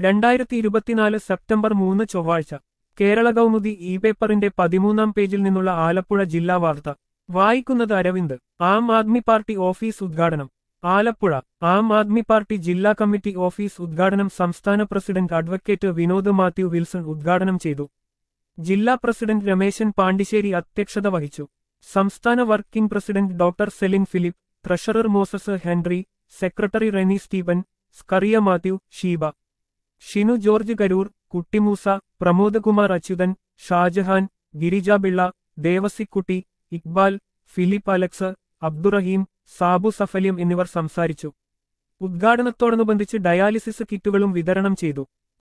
രണ്ടായിരത്തി ഇരുപത്തിനാല് സെപ്റ്റംബർ മൂന്ന് ചൊവ്വാഴ്ച കേരള കൗമുദി ഇ പേപ്പറിന്റെ പതിമൂന്നാം പേജിൽ നിന്നുള്ള ആലപ്പുഴ ജില്ലാ വാർത്ത വായിക്കുന്നത് അരവിന്ദ് ആം ആദ്മി പാർട്ടി ഓഫീസ് ഉദ്ഘാടനം ആലപ്പുഴ ആം ആദ്മി പാർട്ടി ജില്ലാ കമ്മിറ്റി ഓഫീസ് ഉദ്ഘാടനം സംസ്ഥാന president advocate Vinod Mathew Wilson ഉദ്ഘാടനം ചെയ്തു ജില്ലാ പ്രസിഡന്റ് രമേശൻ പാണ്ടിശ്ശേരി അധ്യക്ഷത വഹിച്ചു സംസ്ഥാന working president doctor Celine Philip treasurer Moses Henry secretary Reni Steven Scaria Mathew Sheeba Shinu George Karoor Kuttimoosa Pramodakumar Achuthan Shajahan Girija Pillai Devasikutty Iqbal Philip Alex Abdurahim Sabu Safaliyam എന്നിവർ സംസാരിച്ചു ഉദ്ഘാടനത്തോടനുബന്ധിച്ച് ഡയാലിസിസ് കിറ്റുകളും വിതരണം ചെയ്തു